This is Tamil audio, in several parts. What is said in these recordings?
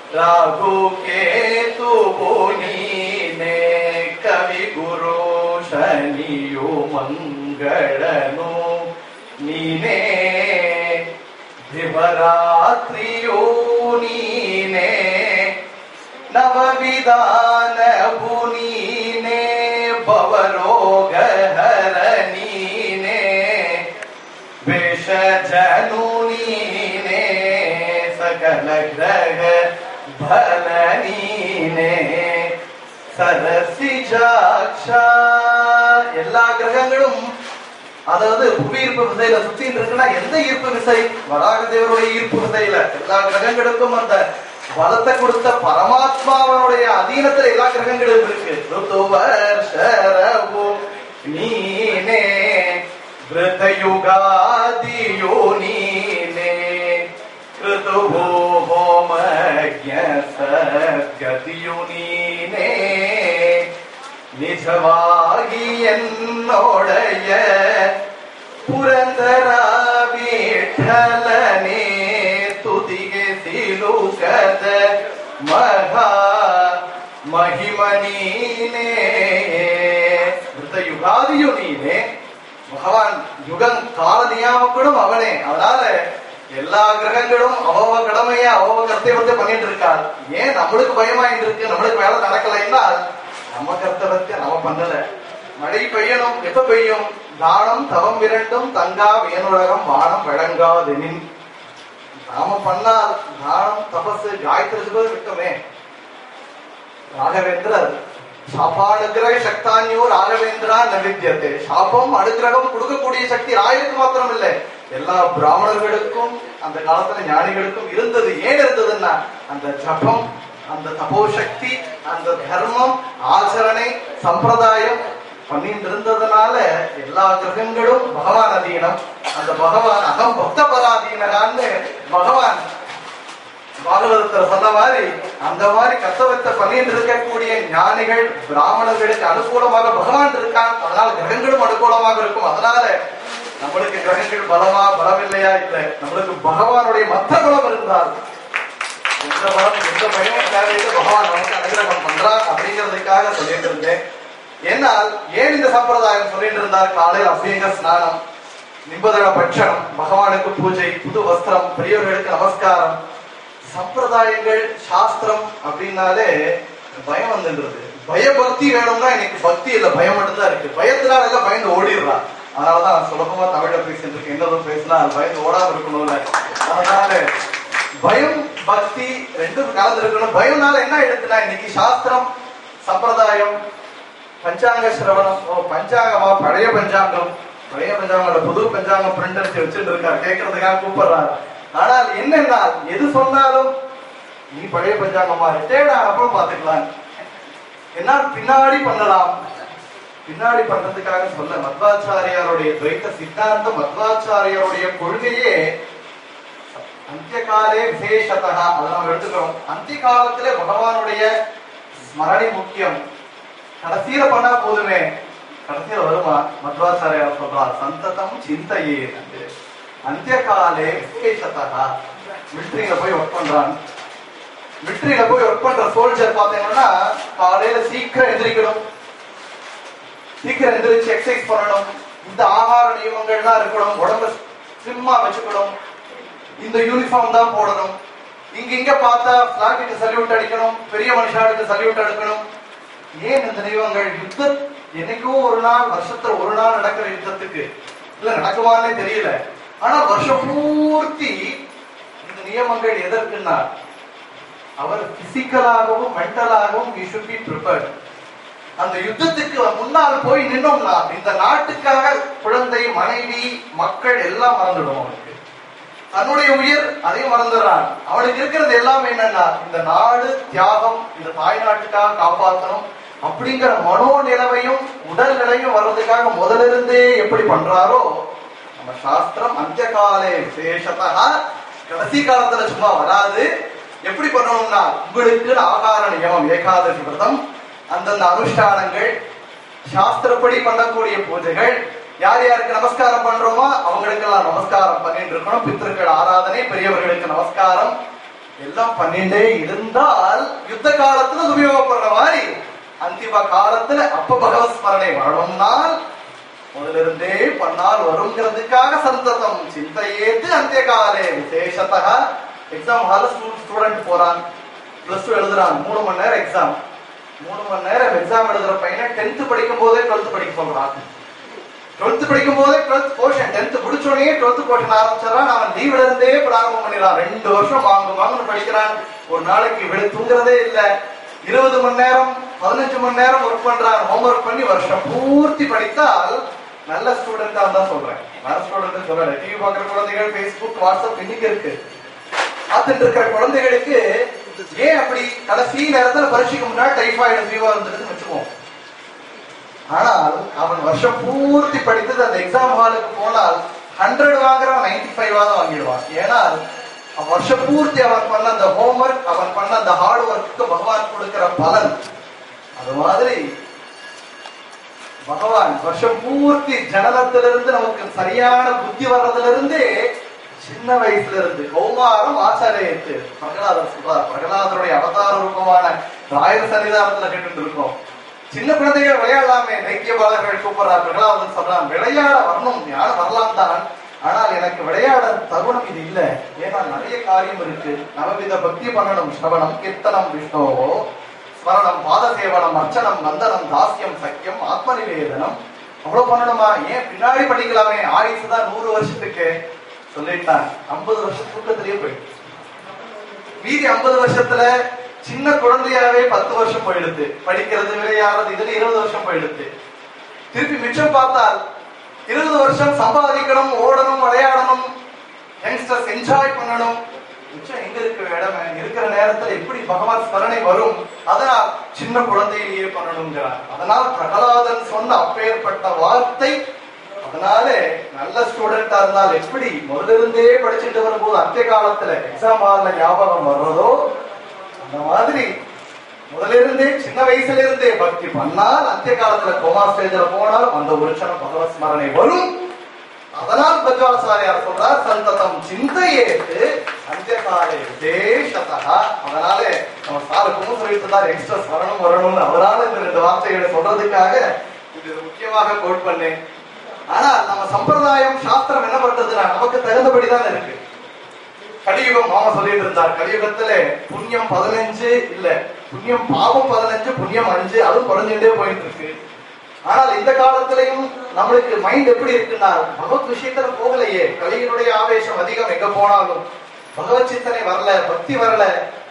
ರಾಘು ಕೇತುವು ನೀನೆ ಕವಿ ಗುರು ಶನಿಯು ಮಂಗಳನು ನೀನೇ ದಿವರಾತ್ರಿಯೂ ನೀನೆ ನವವಿಧಾನವು ನೀನೆ ಭವರೋಗ ಹರ ನೀನೆ ವಿಷಜನು ನೀನೆ ಸಕಲ ಗ್ರಹ ಬಲ நீனே சரசிஜாட்ச எல்லா கிரகங்களும் அதாவது புவி ஈர்ப்பு விசையில சுத்திட்டு இருக்குன்னா எந்த ஈர்ப்பு விசை வராக தேவருடைய ஈர்ப்பு விசையில எல்லா கிரகங்களுக்கும் அந்த பலத்தை கொடுத்த பரமாத்மாவனுடைய அதீனத்துல எல்லா கிரகங்களும் இருக்கு ருத்துவர்ஷரவு நீனே விருத்தயுகாதியோ நீனே ಋತುವು ಹೋಮಜ್ಞ ಸದ್ಗತಿಯು ನೀನೇ ನಿಜವಾಗಿ ಎನ್ನೊಡೆಯ ಪುರಂದರ ವಿಠಲನೆ ತುದಿಗೆ ಸಿಲುಕದ ಮಹಾ ಮಹಿಮ ನೀನೇ யுகாதியும் நீனே பகவான் யுகம் கால நியாமங்களும் அவனே அதனால எல்லா கிரகங்களும் அவவ கடமைய அவவ கர்த்தவத்தை பண்ணிட்டு இருக்கார் ஏன் நம்மளுக்கு பயமாயிட்டு இருக்கு நம்மளுக்கு வேலை நடக்கலைன்னா நம்ம கர்த்தவத்தை நம்ம பண்ணல மழை பெய்யணும் எப்ப பெய்யும் தானம் தவம் இரண்டும் தங்கா வேணுலகம் வானம் வழங்காதெனின் நாம பண்ணால் தானம் தபசு காயத்ரி ஜபம் விட்டோமே ராகவேந்திரர் சாப்பானுகிரக சக்தானியோ ராகவேந்திரா நவித்தியத்தை சாபம் அனுகிரகம் கொடுக்கக்கூடிய சக்தி ராயருக்கு மாத்திரம் இல்லை எல்லா பிராமணர்களுக்கும் அந்த காலத்துல ஞானிகளுக்கும் இருந்தது ஏன் இருந்ததுன்னா அந்த ஜபம் அந்த தபோ சக்தி அந்த தர்மம் ஆச்சரணை சம்பிரதாயம் பண்ணிட்டு இருந்ததுனால எல்லா கிரகங்களும் பகவான் அதீனம் அந்த பகவான் அகம் பக்த பராதீனகான்னு பகவான் பாகவதத்துல சொன்ன மாதிரி அந்த மாதிரி கர்த்தவத்தை பண்ணிட்டு இருக்கக்கூடிய ஞானிகள் பிராமணர்களுக்கு அனுகூலமாக பகவான் இருக்கான் அதனால கிரகங்களும் அனுகூலமாக இருக்கும் அதனால நம்மளுக்கு கிரகங்கள் பலமா பலம் இல்லையா இல்லை நம்மளுக்கு பகவானுடைய மற்ற பலம் இருந்தால் எந்த பலம் எந்த பயமும் தேவையில்லை பகவான் நமக்கு அனுகிரகம் பண்றார் அப்படிங்கிறதுக்காக சொல்லிட்டு இருந்தேன் ஏன்னால் ஏன் இந்த சம்பிரதாயம் சொல்லிட்டு இருந்தார் காலையில் அபியங்க ஸ்நானம் நிம்பதள பட்சணம் பகவானுக்கு பூஜை புது வஸ்திரம் பெரியவர்களுக்கு நமஸ்காரம் சம்பிரதாயங்கள் சாஸ்திரம் அப்படின்னாலே பயம் வந்துன்றது பயபக்தி வேணும்னா எனக்கு பக்தி இல்ல பயம் மட்டும் தான் இருக்கு பயத்தினால எல்லாம் பயந்து ஓடிடுறான் அதனாலதான் நான் சுலபமா தமிழ்ல பேசிட்டு இருக்கேன் என்னதும் பேசினா அது பயந்து ஓடாம இருக்கணும்ல அதனால பயம் பக்தி ரெண்டும் கலந்து இருக்கணும் பயம்னால என்ன எடுத்துனா இன்னைக்கு சாஸ்திரம் சம்பிரதாயம் பஞ்சாங்க சிரவணம் ஓ பஞ்சாங்கமா பழைய பஞ்சாங்கம் பழைய பஞ்சாங்கம் புது பஞ்சாங்கம் பிரிண்ட் அடிச்சு வச்சுட்டு இருக்காரு கேட்கறதுக்காக கூப்பிடுறாரு ஆனால் என்னன்னா எது சொன்னாலும் நீ பழைய பஞ்சாங்கமா ரிட்டையர்ட் ஆனப்பறம் பாத்துக்கலாம் என்ன பின்னாடி பண்ணலாம் பின்னாடி பண்றதுக்காக சொல்ல மத்வாச்சாரியாருடைய துவைத்த சித்தாந்தம் மத்வாச்சாரியாருடைய கொள்கையே அந்திய காலே விசேஷத்தா அதை நம்ம எடுத்துக்கிறோம் அந்திய காலத்திலே பகவானுடைய ஸ்மரணை முக்கியம் கடைசியில பண்ணா போதுமே கடைசியில வருமா மத்வாச்சாரியார் சொல்றார் சந்ததம் சிந்தையே அந்திய காலே விசேஷத்தா மிலிட்ரியில போய் ஒர்க் பண்றான் மிலிட்ரியில போய் ஒர்க் பண்ற சோல்ஜர் பாத்தீங்கன்னா காலையில சீக்கிரம் எந்திரிக்கணும் சீக்கிரம் எந்திரிச்சு எக்ஸசைஸ் பண்ணணும் இந்த ஆகார நியமங்கள்லாம் இருக்கணும் உடம்ப ஸ்லிம்மா வச்சுக்கணும் இந்த யூனிஃபார்ம் தான் போடணும் இங்க இங்க பார்த்தா பிளாட்டுக்கு சல்யூட் அடிக்கணும் பெரிய மனுஷாளுக்கு சல்யூட் அடிக்கணும் ஏன் இந்த நியமங்கள் யுத்த என்னைக்கோ ஒரு நாள் வருஷத்துல ஒரு நாள் நடக்கிற யுத்தத்துக்கு இல்ல நடக்குமானே தெரியல ஆனா வருஷம் பூர்த்தி இந்த நியமங்கள் எதற்குன்னா அவர் பிசிக்கலாகவும் மென்டலாகவும் யூ ஷுட் பி ப்ரிப்பேர்ட் அந்த யுத்தத்துக்கு முன்னால் போய் நின்னோம்னா இந்த நாட்டுக்காக குழந்தை மனைவி மக்கள் எல்லாம் மறந்துடும் அவனுக்கு தன்னுடைய உயிர் அதையும் மறந்துடுறான் அவனுக்கு இருக்கிறது எல்லாமே என்னன்னா இந்த நாடு தியாகம் இந்த தாய் நாட்டுக்காக காப்பாற்றணும் அப்படிங்கிற மனோநிலைமையும் உடல் நிலையும் வர்றதுக்காக முதல்ல இருந்தே எப்படி பண்றாரோ நம்ம சாஸ்திரம் அந்திய காலே விசேஷத்தா கடைசி காலத்துல சும்மா வராது எப்படி பண்ணணும்னா உங்களுக்கு ஆகார நியமம் ஏகாதசி விரதம் அந்தந்த அனுஷ்டானங்கள் சாஸ்திரப்படி பண்ணக்கூடிய பூஜைகள் யார் யாருக்கு நமஸ்காரம் பண்றோமோ அவங்களுக்கெல்லாம் நமஸ்காரம் பண்ணிட்டு இருக்கணும் பித்திருக்கள் ஆராதனை பெரியவர்களுக்கு நமஸ்காரம் எல்லாம் பண்ணிட்டே இருந்தால் யுத்த காலத்துல அது உபயோகப்படுற மாதிரி அந்திம காலத்துல அப்ப பகவத் ஸ்மரணை வரணும்னால் முதல்ல இருந்தே பண்ணால் வருங்கிறதுக்காக சந்ததம் சிந்தையேத்து அந்திய காலே விசேஷத்தக எக்ஸாம் ஹால ஸ்டூடெண்ட் போறான் பிளஸ் டூ எழுதுறான் மூணு மணி நேரம் எக்ஸாம் மூணு மணி நேரம் எக்ஸாம் எழுதுற பையனை டென்த் படிக்கும் போதே டுவெல்த் படிக்க சொல்றான் டுவெல்த் படிக்கும் போதே டுவெல்த் போர்ஷன் டென்த் முடிச்சோடனே டுவெல்த் போர்ஷன் ஆரம்பிச்சான் அவன் லீவ்ல இருந்தே பிராரம்பம் பண்ணிடலாம் ரெண்டு வருஷம் வாங்க வாங்கன்னு படிக்கிறான் ஒரு நாளைக்கு விழு தூங்குறதே இல்ல இருபது மணி நேரம் பதினஞ்சு மணி நேரம் ஒர்க் பண்றான் ஹோம்ஒர்க் பண்ணி வருஷம் பூர்த்தி படித்தால் நல்ல ஸ்டூடெண்டா தான் சொல்றேன் நல்ல ஸ்டூடெண்ட் சொல்றேன் டிவி பாக்குற குழந்தைகள் ஃபேஸ்புக் வாட்ஸ்அப் இன்னைக்கு இருக்கு பார்த்துட்டு இருக்கிற குழந்தைகளுக்கு ஏன் அப்படி கடைசி நேரத்துல பரீட்சைக்கு முன்னாடி டைஃபாய்டு ஃபீவர் வந்துருதுன்னு வச்சுக்குவோம் ஆனால் அவன் வருஷம் பூர்த்தி படித்தது அந்த எக்ஸாம் ஹாலுக்கு போனால் ஹண்ட்ரட் வாங்குறவன் நைன்டி ஃபைவ் தான் வாங்கிடுவான் ஏனால் அவன் வருஷம் பூர்த்தி அவன் பண்ண அந்த ஹோம்ஒர்க் அவன் பண்ண அந்த ஹார்ட் ஒர்க்கு பகவான் கொடுக்கிற பலன் அது மாதிரி பகவான் வருஷம் பூர்த்தி ஜனனத்திலிருந்து நமக்கு சரியான புத்தி வர்றதிலிருந்தே சின்ன வயசுல இருந்து கௌமாரம் ஆச்சாரியத்து பிரகலாதர் சொல்றார் பிரகலாதருடைய அவதார ரூபமான ராயர் சன்னிதானத்துல கேட்டு இருக்கோம் சின்ன குழந்தைகள் விளையாடலாமே தைக்கியபாலர்கள் கூப்பிடுறார் பிரகலாதன் சொல்றான் விளையாட வரணும் ஞானம் வரலாம் தான் ஆனால் எனக்கு விளையாட தருணம் இது இல்ல ஏன்னா நிறைய காரியம் இருக்கு நவவித பக்தி பண்ணணும் ஸ்ரவணம் கீர்த்தனம் விஷ்ணோவோ ஸ்மரணம் பாத சேவனம் அர்ச்சனம் நந்தனம் தாஸ்யம் சக்கியம் ஆத்ம நிவேதனம் அவ்வளவு பண்ணணுமா ஏன் பின்னாடி படிக்கலாமே ஆயுசு தான் நூறு வருஷத்துக்கு சொல்லிட்டான் ஐம்பது வருஷம் தூக்கத்திலேயே போயிடுச்சு மீதி ஐம்பது வருஷத்துல சின்ன குழந்தையாவே பத்து வருஷம் போயிடுது படிக்கிறது விளையாடுறது இதுல இருபது வருஷம் போயிடுது திருப்பி மிச்சம் பார்த்தால் இருபது வருஷம் சம்பாதிக்கணும் ஓடணும் விளையாடணும் யங்ஸ்டர்ஸ் என்ஜாய் பண்ணணும் மிச்சம் எங்க இருக்கு இடமே இருக்கிற நேரத்துல எப்படி பகவான் ஸ்மரணை வரும் அதனால் சின்ன குழந்தையிலேயே பண்ணணுங்கிறார் அதனால் பிரகலாதன் சொன்ன அப்பேற்பட்ட வார்த்தை அதனால நல்ல ஸ்டூடெண்டா இருந்தால் எப்படி முதல்ல இருந்தே படிச்சுட்டு வரும்போது அந்த காலத்துல எக்ஸாம் ஹால்ல ஞாபகம் வர்றதோ அந்த மாதிரி முதல்ல இருந்தே சின்ன வயசுல இருந்தே பக்தி பண்ணால் அந்த காலத்துல கோமா ஸ்டேஜ்ல போனால் அந்த ஒரு க்ஷணம் பகவத் ஸ்மரணை வரும் அதனால் பத்வாச்சாரியார் சொல்றார் சந்ததம் சிந்தையேத்து அந்த காலை விசேஷதா அதனால நம்ம சாருக்கும் சொல்லிட்டு இருந்தார் எக்ஸ்ட்ரா வரணும் வரணும்னு அவரால் இந்த ரெண்டு வார்த்தைகளை சொல்றதுக்காக இது முக்கியமாக கோட் பண்ணேன் ஆனா நம்ம சம்பிரதாயம் சாஸ்திரம் என்ன பண்றதுன்னா நமக்கு தகுந்தபடிதான் இருக்கு கலியுகம் மாமா சொல்லிட்டு இருந்தார் கலியுகத்துல புண்ணியம் பதினஞ்சு இல்ல புண்ணியம் பாவம் பதினஞ்சு புண்ணியம் அஞ்சு அதுவும் குறைஞ்சுட்டே போயிட்டு இருக்கு ஆனால் இந்த காலத்திலையும் நம்மளுக்கு மைண்ட் எப்படி இருக்குன்னா பகவத் விஷயத்துல போகலையே கலியினுடைய ஆவேசம் அதிகம் எங்க போனாலும் பகவத் சிந்தனை வரல பக்தி வரல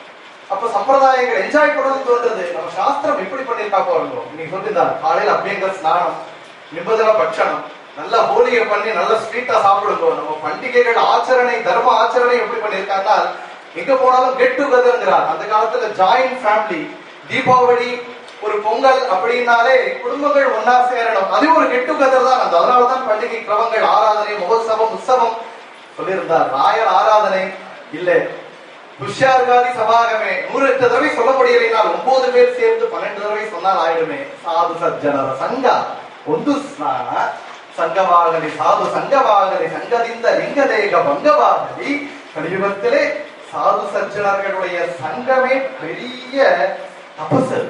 அப்ப சம்பிரதாயங்கள் என்ஜாய் பண்ணணும்னு தோன்றது நம்ம சாஸ்திரம் எப்படி பண்ணிருக்கா பாருங்க இன்னைக்கு சொல்லியிருந்தார் காலையில அபியங்க ஸ்நானம் நிபந்தன பட்சணம் நல்ல ஹோலியை பண்ணி நல்ல ஸ்வீட்டா சாப்பிடுங்க நம்ம பண்டிகைகள் ஆச்சரணை தர்ம ஆச்சரணை எப்படி பண்ணிருக்காங்கன்னா எங்க போனாலும் கெட் டுகெதர்ங்கிறார் அந்த காலத்துல ஜாயிண்ட் ஃபேமிலி தீபாவளி ஒரு பொங்கல் அப்படின்னாலே குடும்பங்கள் ஒன்னா சேரணும் அது ஒரு கெட் டுகெதர் தான் அந்த அதனாலதான் பண்டிகை கிரமங்கள் ஆராதனை மகோத்சவம் உற்சவம் சொல்லியிருந்தார் ராயர் ஆராதனை இல்ல புஷ்யார்காதி சமாகமே நூறு எட்டு தடவை சொல்ல முடியலைனால் ஒன்பது பேர் சேர்ந்து பன்னெண்டு தடவை சொன்னால் ஆயிடுமே சாது சஜ்ஜனர சங்க ಒಂದು ಸ್ನಾನ ಸಂಘವಾಗಲಿ ಸಾಧು ಸಂಘವಾಗಲಿ ಸಂಘದಿಂದ ಲಿಂಗದೇக பங்கவாகலி கலியுகத்திலே சாது சಜ್ಜனர்களுடைய சங்கமே பெரிய தபசு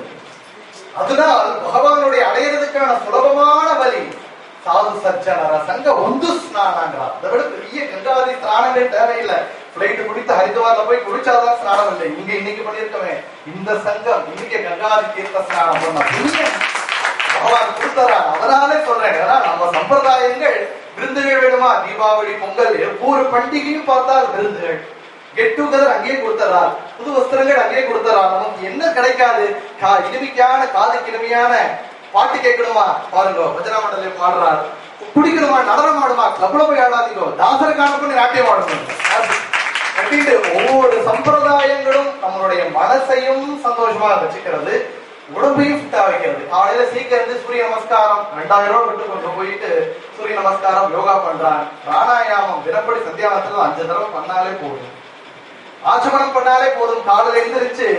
அதனால் பகவானுடைய அடையிறதுக்கான சுலபமான வழி சாது சಜ್ಜನರ சங்க ஒன்று ஸ்நானங்கிறார் அதை விட பெரிய கங்காதி ஸ்நானங்கள் தேவையில்லை பிளைட் குடித்து ஹரித்வார்ல போய் குடிச்சாதான் ஸ்நானம் இல்லை இங்க இன்னைக்கு பண்ணிருக்கவே இந்த சங்கம் இன்னைக்கு கங்காதி தீர்த்த ஸ்நானம் பண்ண புண்ணியம் பகவான் கொடுத்தாரா அதனாலே சொல்றேன் ஏன்னா நம்ம சம்பிரதாயங்கள் விருந்துகள் வேணுமா தீபாவளி பொங்கல் ஒவ்வொரு பண்டிகையும் பார்த்தால் விருந்துகள் கெட் டுகெதர் அங்கேயே கொடுத்தரா புது வஸ்திரங்கள் அங்கேயே கொடுத்தரா நமக்கு என்ன கிடைக்காது கா இனிமைக்கான காதுக்கு இனிமையான பாட்டு கேட்கணுமா பாருங்க பஜனா மண்டலம் பாடுறார் குடிக்கணுமா நடனம் ஆடுமா கிளப்ல போய் ஆடாதீங்க தாசர காணப்பண்ணி நாட்டியம் ஆடணும் கட்டிட்டு ஒவ்வொரு சம்பிரதாயங்களும் நம்மளுடைய மனசையும் சந்தோஷமா வச்சுக்கிறது உடம்பையும் ஃபிட்டா வைக்கிறது காலையில சீக்கிரம் இருந்து சூரிய நமஸ்காரம் ரெண்டாயிரம் ரூபாய் விட்டு கொண்டு போயிட்டு சூரிய நமஸ்காரம் யோகா பண்றான் பிராணாயாமம் தினப்படி சந்தியானத்துல அஞ்சு தடவை பண்ணாலே போதும் ஆச்சமனம் பண்ணாலே போதும் காலையில எந்திரிச்சு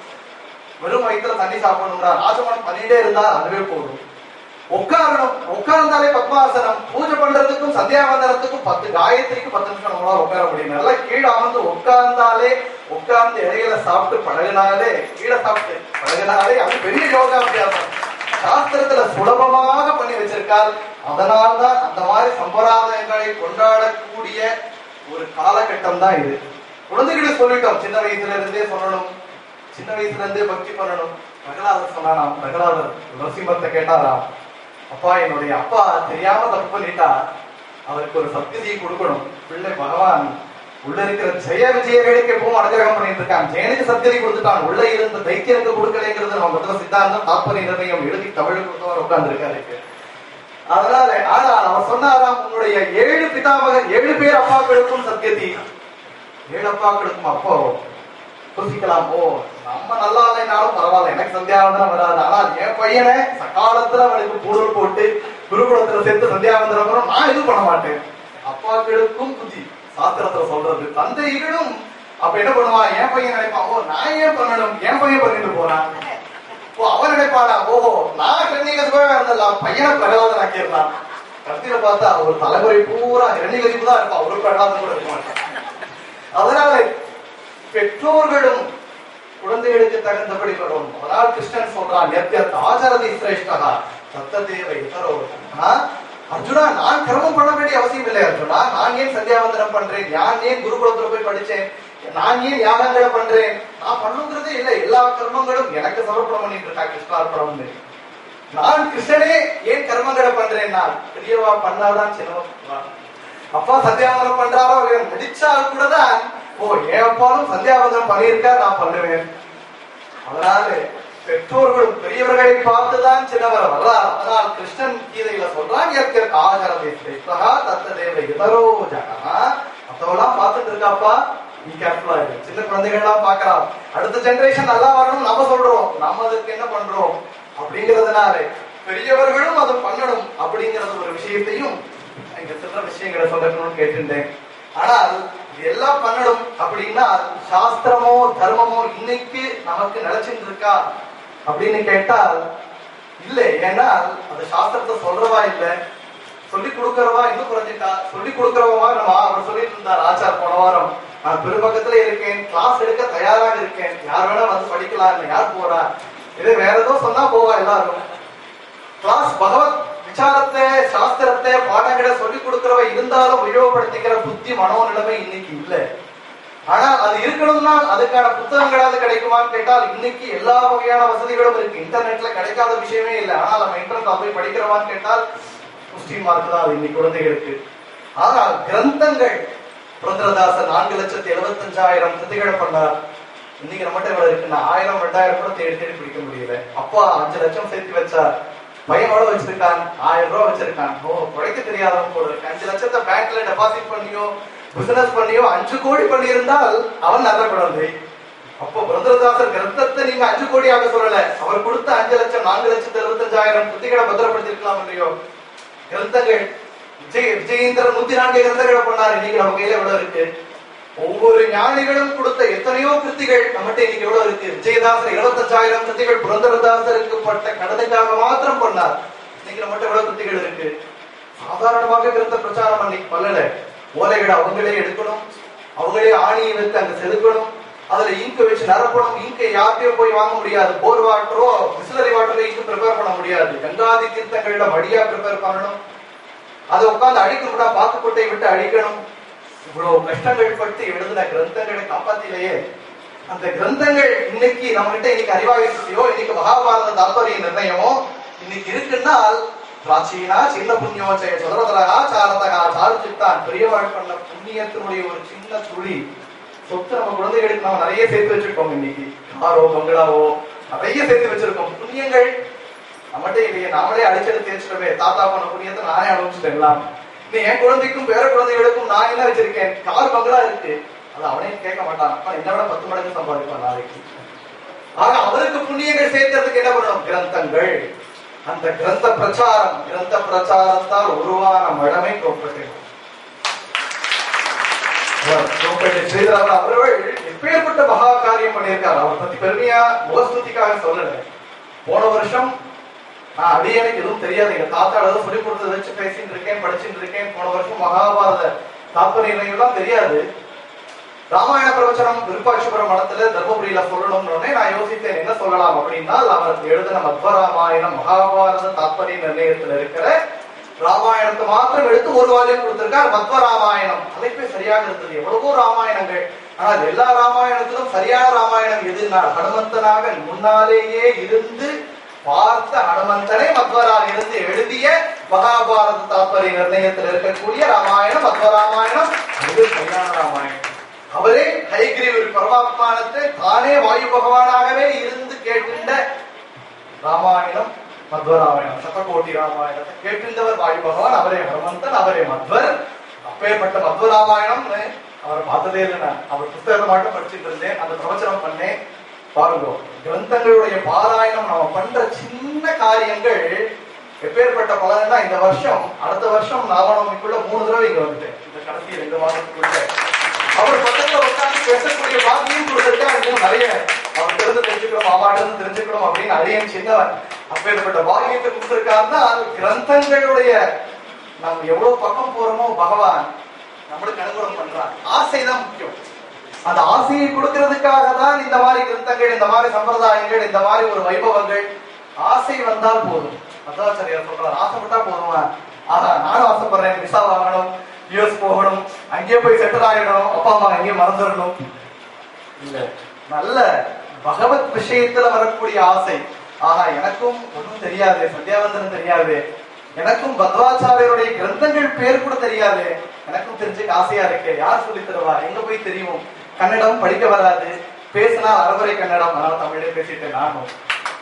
வெறும் வயிற்றுல தண்ணி சாப்பிடணும்னா ஆச்சமனம் பண்ணிட்டே இருந்தா அதுவே போதும் உட்காரணும் உட்கார்ந்தாலே பத்மாசனம் பூஜை பண்றதுக்கும் சந்தியாவந்தனத்துக்கும் பத்து காயத்ரிக்கு பத்து நிமிஷம் நம்மளால உட்கார முடியும் நல்லா கீழே அமர்ந்து உட்கார்ந்தாலே உட்கார்ந்து இடையில சாப்பிட்டு பழகினாலே கீழே சாப்பிட்டு பழகினாலே அது பெரிய யோகாபியாசம் சாஸ்திரத்துல சுலபமாக பண்ணி வச்சிருக்கார் அதனால்தான் அந்த மாதிரி சம்பிரதாயங்களை கொண்டாடக்கூடிய ஒரு காலகட்டம் தான் இது குழந்தைகளுக்கு சொல்லிட்டோம் சின்ன வயசுல இருந்தே சொல்லணும் சின்ன வயசுல இருந்தே பக்தி பண்ணணும் பிரகலாதர் சொன்னாராம் பிரகலாதர் நரசிம்மத்தை கேட்டாராம் அப்பா என்னுடைய அப்பா தெரியாம தப்பு பண்ணிட்டா அவருக்கு ஒரு சத்கதியை கொடுக்கணும் பிள்ளை பகவான் உள்ள இருக்கிற ஜெய விஜயர்களுக்கு எப்பவும் அனுகிரகம் பண்ணிட்டு இருக்கான் ஜெயனுக்கு சத்கதி கொடுத்துட்டான் உள்ள இருந்த தைத்தியனுக்கு கொடுக்கலைங்கிறது நம்ம முதல்ல சித்தாந்தம் தாத்பரிய நிர்ணயம் எழுதி தமிழ் கொடுத்தவர் உட்கார்ந்து இருக்காரு அதனால ஆனால் அவர் சொன்னாராம் உன்னுடைய ஏழு பிதாமகர் ஏழு பேர் அப்பாக்களுக்கும் சத்கதி ஏழு அப்பாக்களுக்கும் அப்போ யோசிக்கலாம் ஓ நம்ம நல்லா இல்லைனாலும் பரவாயில்ல எனக்கு சந்தியாவந்தனம் வராது ஆனால் என் பையனை சக்காலத்துல அவனுக்கு பூடல் போட்டு குருகுலத்துல சேர்த்து சந்தியாவந்தனம் வரும் நான் இது பண்ண மாட்டேன் அப்பாக்களுக்கும் புத்தி சாஸ்திரத்துல சொல்றது தந்தைகளும் அப்ப என்ன பண்ணுவான் என் பையன் நினைப்பான் ஓ நான் ஏன் பண்ணணும் என் பையன் பண்ணிட்டு போறான் ஓ அவன் நினைப்பானா ஓஹோ நான் கண்ணிகத்துவே இருந்தலாம் பையனை பிரகலாதன் ஆக்கிடலாம் கடைசியில பார்த்தா ஒரு தலைமுறை பூரா இரணிகதிப்பு தான் இருப்பான் ஒரு பிரகலாதன் கூட இருக்க மாட்டான் அதனால பெற்றோர்களும் குழந்தைகளுக்கு தகுந்தபடி வரணும் அதனால் கிருஷ்ணன் சொல்றான் எத்தியத் ஆச்சரதி சிரேஷ்டகா சத்ததேவ இதரோ ஆனா, அர்ஜுனா நான் கர்மம் பண்ண வேண்டிய அவசியம் இல்லை அர்ஜுனா நான் ஏன் சந்தியாவந்தனம் பண்றேன் நான் ஏன் குருகுலத்துல போய் படிச்சேன் நான் ஏன் யாகங்களை பண்றேன் நான் பண்ணுங்கிறதே இல்லை எல்லா கர்மங்களும் எனக்கு சமர்ப்பணம் பண்ணிட்டு இருக்கா கிருஷ்ணார்ப்பணம்னு நான் கிருஷ்ணனே ஏன் கர்மங்களை பண்றேன் நான் பெரியவா பண்ணாதான் சின்னவா பண்ணுவா. அப்பா சந்தியாவந்தனம் பண்றாரோ இல்லையோ நடிச்சால் கூட தான் ஓ என் அப்பாவும் சந்தியாவந்தனம் பண்ணியிருக்கா நான் பண்ணுவேன் அதனால பெற்றோர்களும் பெரியவர்களை பார்த்துதான் சின்னவர் வர்றார் அதனால் கிருஷ்ணன் கீதையில சொல்றான் இயற்கை ஆகரதை ஸ்ரேஷ்டகா தத்த தேவ இதரோ ஜகா மத்தவெல்லாம் பார்த்துட்டு இருக்காப்பா நீ கேர்ஃபுல்லா இரு சின்ன குழந்தைகள் எல்லாம் பாக்குறான் அடுத்த ஜெனரேஷன் நல்லா வரணும் நம்ம சொல்றோம் நம்ம அதுக்கு என்ன பண்றோம் அப்படிங்கறதுனால பெரியவர்களும் அதை பண்ணணும் அப்படிங்கறது ஒரு விஷயத்தையும் இங்க சில விஷயங்களை சொல்லணும்னு கேட்டிருந்தேன் ஆனால் இது எல்லாம் பண்ணணும் அப்படின்னா சாஸ்திரமோ தர்மமோ இன்னைக்கு நமக்கு நிலைச்சிட்டு இருக்கா அப்படின்னு கேட்டால் இல்லை ஏன்னா அது சாஸ்திரத்தை சொல்றவா இல்ல சொல்லி கொடுக்கறவா இன்னும் குறைஞ்சிட்டா சொல்லி கொடுக்கறவா நம்ம அவர் சொல்லிட்டு இருந்தார் ஆச்சார் போன வாரம் நான் பெரும்பக்கத்துல இருக்கேன் கிளாஸ் எடுக்க தயாராக இருக்கேன் யார் வேணா வந்து படிக்கலாம் இல்லை யார் போறா இது வேற ஏதோ சொன்னா போவா எல்லாரும் கிளாஸ் பகவத் விசாரத்தை சாஸ்திரத்தை பாடங்களை சொல்லி கொடுக்கிறவ இருந்தாலும் உபயோகப்படுத்திக்கிற புத்தி மனோநிலைமை இன்னைக்கு இல்ல ஆனா அது இருக்கணும்னா அதுக்கான புத்தகங்களாவது கிடைக்குமான்னு கேட்டால் இன்னைக்கு எல்லா வகையான வசதிகளும் இருக்கு இன்டர்நெட்ல கிடைக்காத விஷயமே இல்லை ஆனால் நம்ம இன்டர்நெட் போய் படிக்கிறோமான்னு கேட்டால் கொஸ்டின் மார்க் தான் அது இன்னைக்கு குழந்தைகளுக்கு ஆனால் கிரந்தங்கள் புரந்தரதாசர் நான்கு லட்சத்தி எழுபத்தஞ்சாயிரம் கிருதிகளை பண்ணார் இன்னைக்கு நம்மகிட்ட எவ்வளவு இருக்குன்னா ஆயிரம் ரெண்டாயிரம் கூட தேடி தேடி பிடிக்க முடியல அப்பா அஞ்சு லட்சம் சேர்த்து வச்சார் பையன் எவ்வளவு வச்சிருக்கான் ஆயிரம் ரூபாய் வச்சிருக்கான் ஓ குறைக்க தெரியாதவன் போல இருக்கு அஞ்சு லட்சத்தை பேங்க்ல டெபாசிட் பண்ணியோ பிசினஸ் பண்ணியோ அஞ்சு கோடி பண்ணியிருந்தால் அவன் நல்ல குழந்தை அப்போ புரந்தரதாசர் கிரந்தத்தை நீங்க அஞ்சு கோடி ஆக சொல்லல அவர் கொடுத்த அஞ்சு லட்சம் நான்கு லட்சத்து எழுபத்தஞ்சாயிரம் புத்திகளை பத்திரப்படுத்திருக்கலாம் இல்லையோ கிரந்தங்கள் விஜய் விஜயேந்திரன் நூத்தி நான்கு கிரந்தங்களை பண்ணாரு இன்னைக்கு நம்ம கையில எவ்வளவு இருக்கு ஒவ்வொரு ஞானிகளும் கொடுத்த எத்தனையோ கிருத்திகள் நம்மகிட்ட இன்னைக்கு எவ்வளவு இருக்கு விஜயதாசர் இருபத்தஞ்சாயிரம் கிருத்திகள் புரந்தரதாசருக்கு பட்ட கடனுக்காக மாத்திரம் பண்ணார் இன்னைக்கு நம்மகிட்ட எவ்வளவு கிருத்திகள் இருக்கு சாதாரணமாக கிரந்த பிரச்சாரம் அன்னைக்கு பண்ணல ஓலைகளை அவங்களே எடுக்கணும் அவங்களே ஆணியை வைத்து அங்க செதுக்கணும் அதுல இங்கு வச்சு நிரப்பணும் இங்கை யார்கிட்டயும் போய் வாங்க முடியாது போர் வாட்டரோ பிஸ்லரி வாட்டரோ இங்கு ப்ரிப்பேர் பண்ண முடியாது கங்காதி தீர்த்தங்கள்ல மடியா ப்ரிப்பேர் பண்ணணும் அதை உட்கார்ந்து அடிக்கணும்னா பாத்துக்கொட்டை விட்டு அடிக்கணும் இவ்வளவு கஷ்டங்கள் பட்டு எழுதின கிரந்தங்களை காப்பாத்திலேயே அந்த கிரந்தங்கள் இன்னைக்கு நம்ம கிட்ட இன்னைக்கு அறிவாகிருக்கையோ இன்னைக்கு மகாபாரத தாத்பரிய நிர்ணயமோ இன்னைக்கு இருக்குன்னால் பிராச்சீனா சின்ன புண்ணியோச்சய சுதரதரகா சாரதகா சாருச்சித்தான் பெரியவாள் பண்ண புண்ணியத்தினுடைய ஒரு சின்ன துளி சொத்து நம்ம குழந்தைகளுக்கு நம்ம நிறைய சேர்த்து வச்சிருக்கோம் இன்னைக்கு காரோ பங்களாவோ நிறைய சேர்த்து வச்சிருக்கோம் புண்ணியங்கள் நம்மகிட்ட இல்லையே நாமளே அடிச்செடுத்து தேய்ச்சிட்டோமே தாத்தா பண்ண புண்ணியத்தை நானே அனுபவிச்சுட்டு எல்லாம் நீ என் குழந்தைக்கும் பேர குழந்தைகளுக்கும் நான் என்ன வச்சிருக்கேன் கார் பங்களா இருக்கு அது அவனே கேட்க மாட்டான் அப்பா என்ன விட பத்து மடங்கு சம்பாதிப்பான் நாளைக்கு ஆக அவருக்கு புண்ணியங்கள் சேர்த்ததுக்கு என்ன பண்ணணும் கிரந்தங்கள் அந்த கிரந்த பிரச்சாரம் கிரந்த பிரச்சாரத்தால் உருவான மடமை கோப்பட்டு கோப்பட்டு ஸ்ரீதரன் அவர்கள் எப்பேற்பட்ட மகா காரியம் பண்ணியிருக்கார் அவர் பத்தி பெருமையா முகஸ்துதிக்காக சொல்லல போன வருஷம் நான் அடியனுக்கு எதுவும் தெரியாது எங்க தாத்தா ஏதோ சொல்லி கொடுத்ததை வச்சு பேசிட்டு இருக்கேன் படிச்சுட்டு இருக்கேன் போன வருஷம் மகாபாரத தாத்பரிய நிலையெல்லாம் தெரியாது ராமாயண பிரபு பிரவச்சனம் விருப்பாட்சிபுரம் மடத்துல தர்மபுரியில சொல்லணும்னு உடனே நான் யோசித்தேன் என்ன சொல்லலாம் அப்படின்னா அவர் எழுதின மத்வராமாயணம் மகாபாரத தாத்பரிய நிர்ணயத்துல இருக்கிற ராமாயணத்தை மாத்திரம் எடுத்து ஒரு வால்யூம் கொடுத்திருக்கார் மத்வ ராமாயணம் தலைப்பே சரியாக இருந்தது எவ்வளவோ ராமாயணங்கள் ஆனால் எல்லா ராமாயணத்திலும் சரியான ராமாயணம் எதுனா ஹனுமந்தனாக முன்னாலேயே இருந்து பார்த்த ஹனுமந்தனை மத்வராக இருந்து எழுதிய மகாபாரத தாத்பரிய நிர்ணயத்தில் இருக்கக்கூடிய ராமாயணம் மத்வ ராமாயணம் இது சரியான ராமாயணம் அவரே ஹைகிரீவர் பரமாத்மானத்தை தானே வாயு பகவானாகவே இருந்து கேட்டிருந்த ராமாயணம் மத்வராமாயணம் சதகோட்டி ராமாயணத்தை கேட்டிருந்தவர் வாயு பகவான் அவரே ஹனுமந்தன் அவரே மத்வர் அப்பேற்பட்ட மத்வ ராமாயணம் அவரை பார்த்ததே இல்லை நான் அவர் புத்தகத்தை மட்டும் படிச்சுட்டு இருந்தேன் அந்த பிரவச்சனம் பண்ணேன் பாருங்க கிரந்தங்களுடைய பாராயணம் நம்ம பண்ற சின்ன காரியங்கள் எப்பேற்பட்ட பலன்னா இந்த வருஷம் அடுத்த வருஷம் நாவனமிக்குள்ள மூணு தடவை இங்க வந்துட்டேன் இந்த கடைசி ரெண்டு மாதத்துக்குள்ள அவர் பக்கத்துல உட்கார்ந்து பேசக்கூடிய பாக்கியம் கொடுத்திருக்கா இன்னும் நிறைய அவர் தெரிந்து தெரிஞ்சுக்கணும் மாமாட்ட இருந்து தெரிஞ்சுக்கணும் அப்படின்னு அரியன் சின்னவன் அப்பேற்பட்ட பாக்கியத்தை கொடுத்திருக்காருன்னா அது கிரந்தங்களுடைய நம்ம எவ்வளவு பக்கம் போறோமோ பகவான் நம்மளுக்கு அனுகூலம் பண்றான் ஆசைதான் முக்கியம் அந்த ஆசையை கொடுக்கிறதுக்காக தான் இந்த மாதிரி கிரந்தங்கள் இந்த மாதிரி சம்பிரதாயங்கள் இந்த மாதிரி ஒரு வைபவங்கள் ஆசை வந்தால் போதும் மதாச்சாரியார் சொல்றார் ஆசைப்பட்டா போதுமா ஆனா நானும் ஆசைப்படுறேன் விசா வாங்கணும் யூஎஸ் போகணும் அங்கேயே போய் செட்டில் ஆகிடணும் அப்பா அம்மா அங்கேயே மறந்துடணும் இல்ல நல்ல பகவத் விஷயத்துல வரக்கூடிய ஆசை ஆஹா எனக்கும் ஒன்றும் தெரியாது சந்தியாவந்தனம் தெரியாது எனக்கும் பத்வாச்சாரியருடைய கிரந்தங்கள் பேர் கூட தெரியாது எனக்கும் தெரிஞ்சுக்க ஆசையா இருக்கு யார் சொல்லி தருவா எங்க போய் தெரியும் கன்னடம் படிக்க வராது பேசினா அறகுறை கன்னடம் அதனால தமிழே பேசிட்டேன் நானும்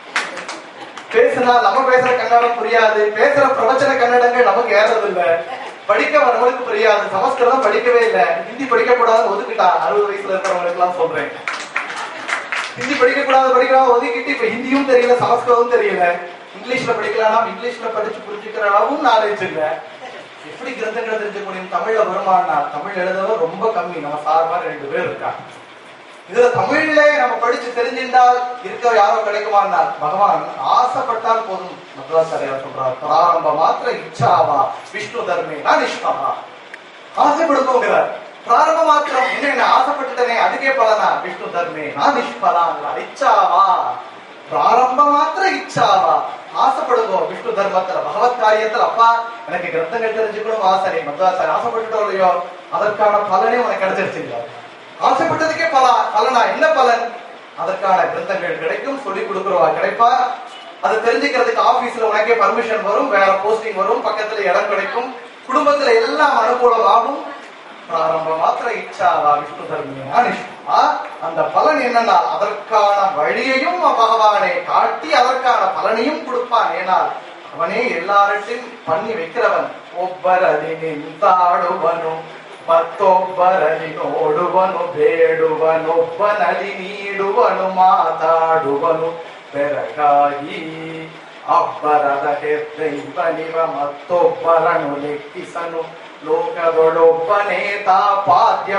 பேசினா நம்ம பேசுற கன்னடம் புரியாது பேசுற பிரவச்சன கன்னடங்கள் நமக்கு ஏறது இல்ல படிக்க வரவங்களுக்கு புரியாது சமஸ்கிருதம் படிக்கவே இல்ல ஹிந்தி படிக்க கூடாது ஒதுக்கிட்டா அறுபது வயசுல இருக்கிறவங்களுக்கு எல்லாம் சொல்றேன் ஹிந்தி படிக்க கூடாது படிக்கலாம் ஒதுக்கிட்டு இப்ப ஹிந்தியும் தெரியல சமஸ்கிருதம் தெரியல இங்கிலீஷ்ல படிக்கலாம் இங்கிலீஷ்ல படிச்சு புரிஞ்சுக்கிற அளவும் நாலேஜ் இல்ல எப்படி கிரந்தங்களை தெரிஞ்சுக்க முடியும் தமிழ்ல வருமானா தமிழ் எழுதவும் ரொம்ப கம்மி நம்ம சார் மாதிரி ரெண்டு பேர் இருக்காங்க இதுல தமிழ்ல நம்ம படிச்சு தெரிஞ்சிருந்தால் இருக்க யாரோ கிடைக்குமான்னா பகவான் ஆசைப்பட்டால் போதும் மத்வாச்சாரியார் சொல்றார் பிராரம்ப மாத்திர இச்சாவா விஷ்ணு தர்மே நான் நிஷ்பகா ஆசைப்படுங்கிறார் பிராரம்ப மாத்திரம் என்ன என்ன ஆசைப்பட்டுட்டனே அதுக்கே பலனா விஷ்ணு தர்மே நான் நிஷ்பலாங்கிறார் இச்சாவா பிராரம்ப மாத்திர இச்சாவா ஆசைப்படுங்கோ விஷ்ணு தர்மத்துல பகவத் காரியத்துல அப்பா எனக்கு கிரந்தங்கள் தெரிஞ்சுக்கணும் ஆசை நீ மத்வாச்சாரி ஆசைப்பட்டுட்டோ இல்லையோ அதற்கான பலனே உனக்கு கிடைச்சிருச்சுங்கிறார் ஆசைப்பட்டதுக்கே பல பலனா என்ன பலன் அதற்கான கிரந்தங்கள் கிடைக்கும் சொல்லி கொடுக்குறவா கிடைப்பா அதை தெரிஞ்சுக்கிறதுக்கு ஆபீஸ்ல உனக்கே பர்மிஷன் வரும் வேற போஸ்டிங் வரும் பக்கத்துல இடம் கிடைக்கும் குடும்பத்துல எல்லாம் அனுகூலமாகும் பிராரம்ப மாத்திர இச்சாவா விஷ்ணு தர்மியா நிஷ்பா அந்த பலன் என்னன்னா அதற்கான வழியையும் பகவானே காட்டி அதற்கான பலனையும் கொடுப்பான் ஏனால் அவனே எல்லார்ட்டையும் பண்ணி வைக்கிறவன் ಒಬ್ಬರಲಿ ನಿಂತಾಡುವನು ಮತ್ತೊಬ್ಬರಲಿ ನೋಡುವನು ಬೇಡುವನೊಬ್ಬನಲ್ಲಿ ನೀಡುವನು ಮಾತಾಡುವನು ಬೆರಗಾಗಿ ಅಬ್ಬರದ ಹೆದ್ದೈವನಿವ ಮತ್ತೊಬ್ಬರನು ಲೆಕ್ಕಿಸನು ಲೋಕದೊಳೊಬ್ಬನೇ ಪಾದ್ಯ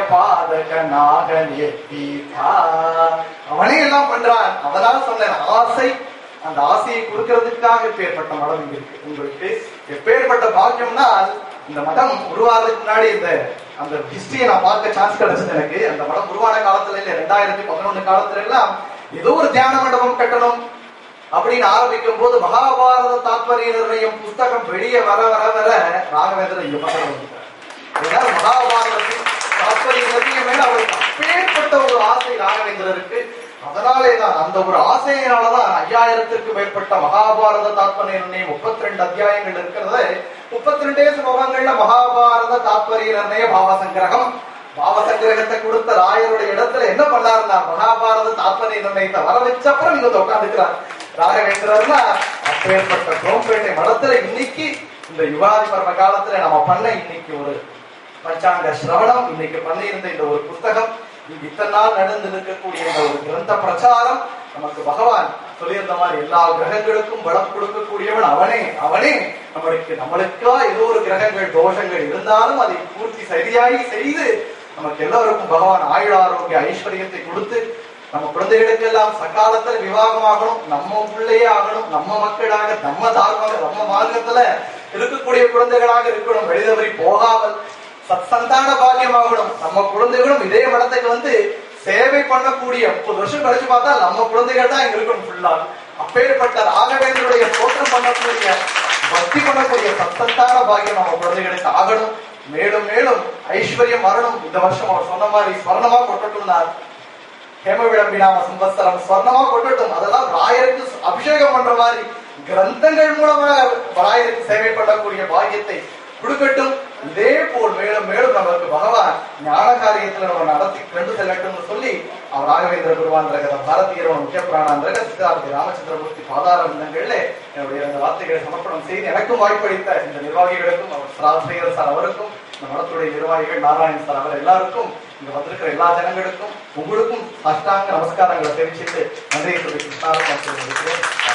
பாதகனாக அவனே எல்லாம் பண்றான் அதனால சொன்னேன் ஆசை அந்த ஆசையை கொடுக்கிறதுக்காக எப்பேற்பட்ட மடம் இங்க இருக்கு உங்களுக்கு எப்பேற்பட்ட பாக்கியம்னா இந்த மடம் உருவாகிறதுக்கு முன்னாடி இந்த அந்த ஹிஸ்டரியை நான் பார்க்க சான்ஸ் கிடைச்சது எனக்கு அந்த மடம் உருவான காலத்துல இல்ல ரெண்டாயிரத்தி பதினொன்னு காலத்துல எல்லாம் ஏதோ ஒரு தியான மண்டபம் கட்டணும் அப்படின்னு ஆரம்பிக்கும் போது மகாபாரத தாத்பரிய நிர்ணயம் புஸ்தகம் வெளியே வர வர வர ராகவேந்திரன் இங்க பக்கம் வந்துட்டார் ஏன்னா மகாபாரதத்தின் தாத்பரிய நிர்ணயம் மேல அவருக்கு அப்பேற்பட்ட ஒரு ஆசை ராகவேந்திரருக்கு அதனாலே தான் அந்த ஒரு ஆசையினாலதான் ஐயாயிரத்திற்கு மேற்பட்ட மகாபாரத தாத்பரிய நிர்ணயம் முப்பத்தி ரெண்டு அத்தியாயங்கள் இருக்கிறது முப்பத்தி ரெண்டே ஸ்லோகங்கள்ல மகாபாரத தாத்பரிய நிர்ணய பாவசங்கிரகம் பாவசங்கிரகத்தை கொடுத்த ராயருடைய இடத்துல என்ன பண்ணாருன்னா மகாபாரத தாத்பரிய நிர்ணயத்தை வர வச்ச அப்புறம் இங்க உட்காந்துக்கிறார் ராகவேந்திரர்னா அப்பேற்பட்ட குரோம்பேட்டை மடத்துல இன்னைக்கு இந்த யுகாதி பர்ம காலத்துல நம்ம பண்ண இன்னைக்கு ஒரு பஞ்சாங்க சிரவணம் இன்னைக்கு பண்ணியிருந்த இந்த ஒரு புஸ்தகம் இங்க இத்தனை நாள் நடந்து இருக்கக்கூடிய இந்த ஒரு கிரந்த பிரச்சாரம் நமக்கு பகவான் சொல்லியிருந்த மாதிரி எல்லா கிரகங்களுக்கும் பலம் கொடுக்கக்கூடியவன் அவனே அவனே நம்மளுக்கு நம்மளுக்கா ஏதோ ஒரு கிரகங்கள் தோஷங்கள் இருந்தாலும் அதை பூர்த்தி சரியாகி செய்து நமக்கு எல்லாருக்கும் பகவான் ஆயுள் ஆரோக்கிய ஐஸ்வர்யத்தை கொடுத்து நம்ம குழந்தைகளுக்கு எல்லாம் சகாலத்துல விவாகமாகணும் நம்ம பிள்ளையே ஆகணும் நம்ம மக்களாக நம்ம தாழ்வாக நம்ம மார்க்கத்துல இருக்கக்கூடிய குழந்தைகளாக இருக்கணும் வெளிதவறி போகாமல் சத் சந்தான பாக்கியமாகணும் நம்ம குழந்தைகளும் இதே மடத்துக்கு வந்து சேவை பண்ணக்கூடிய முப்பது வருஷம் கழிச்சு பார்த்தா நம்ம குழந்தைகள் தான் இங்க இருக்கணும் ஃபுல்லா அப்பேற்பட்ட ராகவேந்தருடைய தோற்றம் பண்ணக்கூடிய பக்தி பண்ணக்கூடிய சத்தத்தான பாக்கியம் நம்ம குழந்தைகளுக்கு ஆகணும் மேலும் மேலும் ஐஸ்வர்யம் வரணும் இந்த வருஷம் அவர் சொன்ன மாதிரி ஸ்வர்ணமா கொட்டட்டும்னார் ஹேம விளம்பினாம சம்பஸ்தரம் ஸ்வர்ணமா கொட்டட்டும் அதெல்லாம் ராயருக்கு அபிஷேகம் பண்ற மாதிரி கிரந்தங்கள் மூலமாக ராயருக்கு சேவை பண்ணக்கூடிய பாக்கியத்தை கொடுக்கட்டும் இதே போல் மேலும் மேலும் நமக்கு பகவான் ஞான காரியத்துல நம்ம நடத்தி கொண்டு செல்லட்டும்னு சொல்லி அவர் ராகவேந்திர குருவாந்திரகத பாரதியரவன் முக்கிய பிராணாந்திரக சித்தார்த்தி ராமச்சந்திரமூர்த்தி பாதாரங்கள்ல என்னுடைய இந்த வார்த்தைகளை சமர்ப்பணம் செய்து எனக்கும் வாய்ப்பளித்த இந்த நிர்வாகிகளுக்கும் அவர் சாஸ்திரியர் சார் அவருக்கும் இந்த மடத்துடைய நிர்வாகிகள் நாராயண் சார் அவர் எல்லாருக்கும் இங்க வந்திருக்கிற எல்லா ஜனங்களுக்கும் உங்களுக்கும் சாஷ்டாங்க நமஸ்காரங்களை தெரிவிச்சுட்டு நன்றியை சொல்லி கிருஷ்ணார்ப்பணம் செய்து